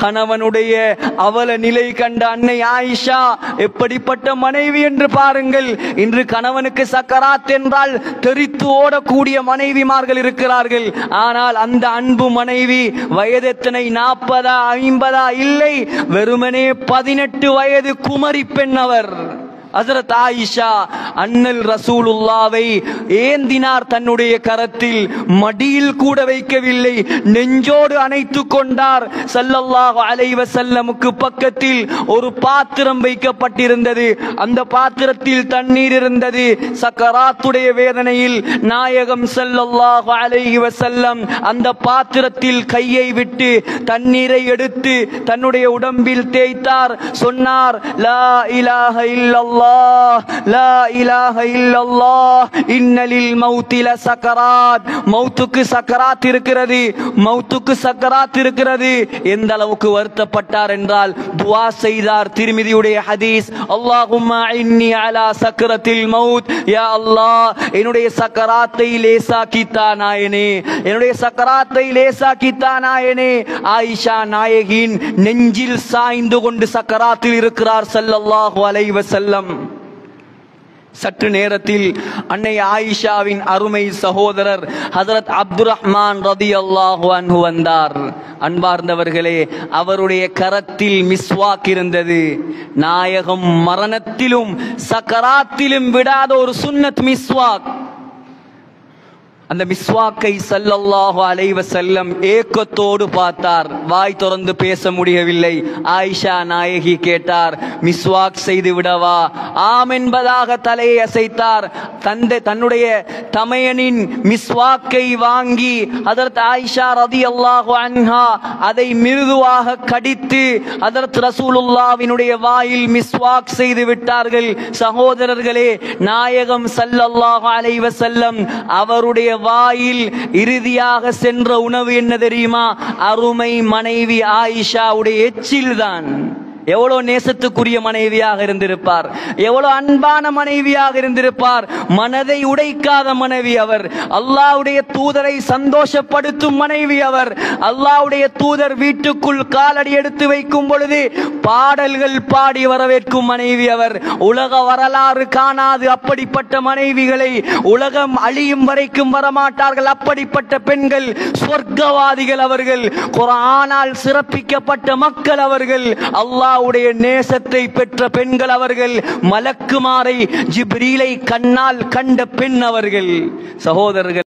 கணவனுடைய அவல நிலை கண்ட அன்னை ஆயிஷா எப்படிப்பட்ட மனைவி என்று பாருங்கள் இன்று கணவனுக்கு சக்கராத் என்றால் தெரித்து ஓடக்கூடிய மனைவிமார்கள் இருக்கிறார்கள் ஆனால் அந்த அன்பு மனைவி வயது எத்தனை நாற்பதா ஐம்பதா இல்லை வெறுமனே பதினெட்டு வயது குமரி பெண் அவர் ஹசரத் ஆயிஷா அண்ணல் ரசூலுல்லாவை ஏந்தினார் தன்னுடைய கரத்தில் மடியில் கூட வைக்கவில்லை நெஞ்சோடு அணைத்துக் கொண்டார் ஸல்லல்லாஹு அலைஹி வஸல்லமுக்கு பக்கத்தில் ஒரு பாத்திரம் வைக்கப்பட்டிருந்தது அந்த பாத்திரத்தில் தண்ணீர் இருந்தது சக்கராத்துடைய வேதனையில் நாயகம் ஸல்லல்லாஹு அலைஹி வஸல்லம் அந்த பாத்திரத்தில் கையை விட்டு தண்ணீரை எடுத்து தன்னுடைய உடம்பில் தேய்த்தார் சொன்னார் லா இலாஹ இல்லல்லாஹ் லா இலாஹ இல்லல்லாஹ் இன்னலில் மௌத்தில சக்கராத் மௌத்துக்கு சக்கராத் இருக்கிறது மௌத்துக்கு சக்கராத் இருக்கிறது எந்த அளவுக்கு வருத்தப்பட்டார் என்றால் துவா செய்தார் திருமிதியுடைய ஹதீஸ் அல்லாஹும்ம இன்னி அலா சக்கரத்தில் மவுத் யா அல்லாஹ் என்னுடைய சக்கராத்தை லேசாக்கித்தா நாயனே என்னுடைய சக்கராத்தை லேசாக்கித்தா நாயனே ஆயிஷா நாயகின் நெஞ்சில் சாய்ந்து கொண்டு சக்கராத்தில் இருக்கிறார் ஸல்லல்லாஹு அலைஹி வஸல்லம் சற்று நேரத்தில் அன்னை ஆயிஷாவின் அருமை சகோதரர் ஹதரத் அப்துர் ரஹ்மான் ரதி அல்லாஹு அன்ஹு வந்தார் அன்பார்ந்தவர்களே அவருடைய கரத்தில் மிஸ்வாக் இருந்தது நாயகம் மரணத்திலும் சக்கராத்திலும் விடாத ஒரு சுன்னத் மிஸ்வாக் அந்த மிஸ்வாக்கை சல்லல்லாஹு அலைஹி வஸல்லம் ஏக்கத்தோடு பார்த்தார் வாய் திறந்து பேச முடியவில்லை ஆயிஷா நாயகி கேட்டார் மிஸ்வாக் செய்து விடவா ஆம் என்பதாக தலையை அசைத்தார் தந்தை தன்னுடைய தமையனின் மிஸ்வாக்கை வாங்கி அதற்கு ஆயிஷா ரதியல்லாஹு அன்ஹா அதை மிருதுவாக கடித்து அதற்கு ரசூலுல்லாவினுடைய வாயில் மிஸ்வாக் செய்து விட்டார்கள் சகோதரர்களே நாயகம் சல்லல்லாஹு அலைஹி வஸல்லம் அவருடைய வாயில் இறுதியாக சென்ற உணவு என்ன தெரியுமா அருமை மனைவி ஆயிஷாவுடைய எச்சில் தான் எவ்வளவு நேசத்துக்குரிய மனைவியாக இருந்திருப்பார் எவ்வளவு அன்பான மனைவியாக இருந்திருப்பார் மனதை உடைக்காத மனைவி அவர் அல்லாஹ்வுடைய தூதரை சந்தோஷப்படுத்தும் மனைவி அவர் அல்லாஹ்வுடைய தூதர் வீட்டுக்குள் காலடி எடுத்து வைக்கும் பொழுது பாடல்கள் பாடி வரவேற்கும் மனைவி அவர் உலக வரலாறு காணாது அப்படிப்பட்ட மனைவிகளை உலகம் அழியும் வரைக்கும் வரமாட்டார்கள் அப்படிப்பட்ட பெண்கள் சொர்க்கவாதிகள் அவர்கள் குர்ஆனால் சிறப்பிக்கப்பட்ட மக்கள் அவர்கள் அல்லாஹ்வுடைய நேசத்தை பெற்ற பெண்கள் அவர்கள் மலக்குமாரை ஜிப்ரீலை கண்ணால் கண்ட பெண் அவர்கள் சகோதரர்கள்